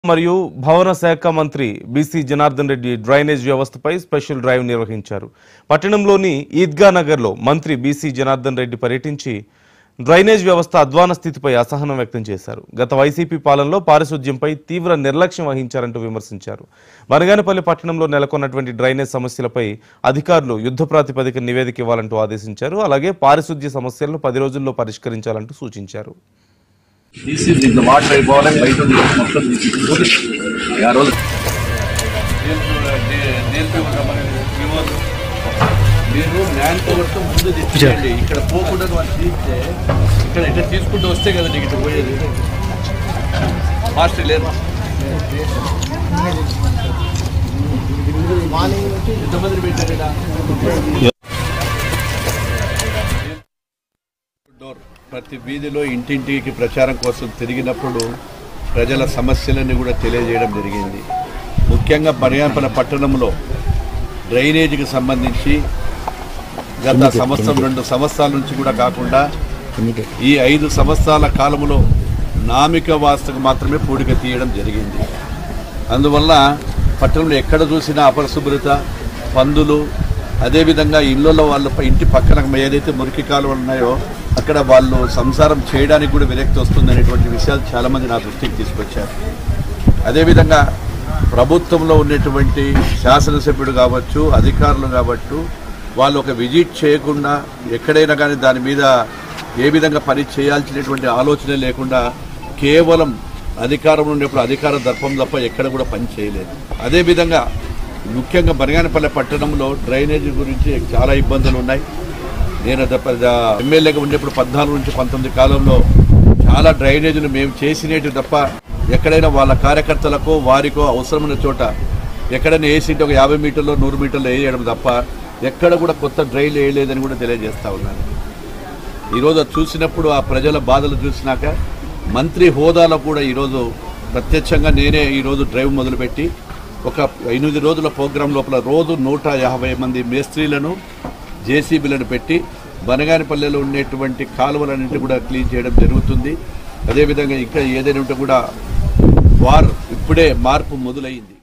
మరియు భవన శాఖ మంత్రి బీసీ జనార్దన్ రెడ్డి డ్రైనేజ్ వ్యవస్థపై స్పెషల్ డ్రైవ్ నిర్వహించారు పట్టణంలోని ఈద్గా నగర్లో మంత్రి బీసీ జనార్దన్ రెడ్డి పర్యటించి డ్రైనేజ్ వ్యవస్థ అధ్వాన స్థితిపై అసహనం వ్యక్తం చేశారు గత వైసీపీ పాలనలో పారిశుద్ధ్యంపై తీవ్ర నిర్లక్ష్యం వహించారంటూ విమర్శించారు బనగానపల్లి పట్టణంలో నెలకొన్నటువంటి డ్రైనేజ్ సమస్యలపై అధికారులు యుద్ధ ప్రాతిపదిక నివేదిక ఇవ్వాలంటూ ఆదేశించారు అలాగే పారిశుద్ధ్య సమస్యలను పది రోజుల్లో పరిష్కరించాలంటూ సూచించారు తీసి దీంట్లో వాటర్ అయిపోవాలి బయట ఉంది మొత్తం తీసుకుంటుంది ఆ రోజు మీరు మ్యాన్ పవర్తో ముందు తెచ్చేయండి ఇక్కడ పోకుండా వాళ్ళు తీస్తే ఇక్కడ ఇట్లా తీసుకుంటూ వస్తే కదా నీకు ఇట్లా పోయేది ఫాస్ట్ లేదు ఎంతమంది పెట్టారు ఈడ? డోర్ ప్రతి వీధిలో ఇంటింటికి ప్రచారం కోసం తిరిగినప్పుడు ప్రజల సమస్యలన్నీ కూడా తెలియజేయడం జరిగింది ముఖ్యంగా పర్యాపన పట్టణంలో డ్రైనేజీకి సంబంధించి గత సంవత్సరం రెండు సంవత్సరాల నుంచి కూడా కాకుండా ఈ ఐదు సంవత్సరాల కాలంలో నామిక వాస్తకు మాత్రమే పూడిక తీయడం జరిగింది అందువల్ల పట్టణంలో ఎక్కడ చూసినా అపరిశుభ్రత పందులు అదేవిధంగా ఇళ్ళలో వాళ్ళ ప- ఇంటి పక్కన ఏదైతే మురికి కాలువలు ఉన్నాయో అక్కడ వాళ్ళు సంసారం చేయడానికి కూడా విరక్తి వస్తుంది అనేటువంటి విషయాలు చాలామంది నా దృష్టికి తీసుకొచ్చారు అదేవిధంగా ప్రభుత్వంలో ఉన్నటువంటి శాసనసభ్యుడు కావచ్చు అధికారులు కావచ్చు వాళ్ళు ఒక విజిట్ చేయకుండా ఎక్కడైనా కానీ దాని మీద ఏ విధంగా పని చేయాల్సినటువంటి ఆలోచన లేకుండా కేవలం అధికారం ఉన్నప్పుడు అధికార దర్పం తప్ప ఎక్కడ కూడా పని చేయలేదు అదేవిధంగా ముఖ్యంగా బనగానపల్లె పట్టణంలో డ్రైనేజీ గురించి చాలా ఇబ్బందులు ఉన్నాయి నేను తప్ప- ద- ఎమ్మెల్యేగా ఉండేప్పుడు పద్నాలుగు నుంచి పంతొమ్మిది కాలంలో చాలా డ్రైనేజీలు మేము చేసినట్టు తప్ప ఎక్కడైనా వాళ్ళ కార్యకర్తలకో వారికో అవసరమైన చోట ఎక్కడైనా వేసింటే ఒక యాభై మీటర్లో నూరు మీటర్లో వేయడం తప్ప ఎక్కడ కూడా కొత్త డ్రైన్లు వేయలేదని కూడా తెలియజేస్తా ఉన్నాను ఈరోజు అది చూసినప్పుడు ఆ ప్రజల బాధలు చూసినాక మంత్రి హోదాలో కూడా ఈరోజు ప్రత్యక్షంగా నేనే ఈరోజు డ్రైవ్ మొదలుపెట్టి ఒక ఎనిమిది రోజుల ప్రోగ్రాం లోపల రోజు నూట యాభై మంది మేస్త్రీలను జేసీబీలను పెట్టి బనగానిపల్లెలో ఉండేటువంటి కాలువలన్నింటి కూడా క్లీన్ చేయడం జరుగుతుంది అదేవిధంగా ఇంకా ఏదైనా ఉంటే కూడా వార్ ఇప్పుడే మార్పు మొదలైంది